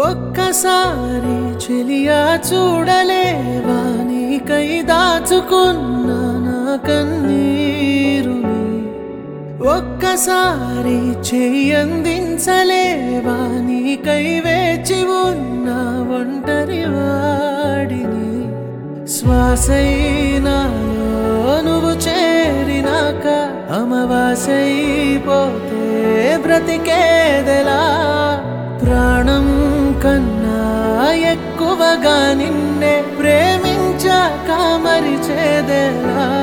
ఒక్కసారి చెలియా చూడలేవా నీకై దాచుకున్న నా కన్నీరుని ఒక్కసారి చెయ్యందించలేవా నీకై వేచి ఉన్న ఒంటరి వాడిని శ్వాసైనాలో నువ్వు చేరినాక అమవాసైపోతే బ్రతికేదెలా ప్రాణం కన్నా ఎక్కువగా నిన్నే ప్రేమించాక మరిచేదెలా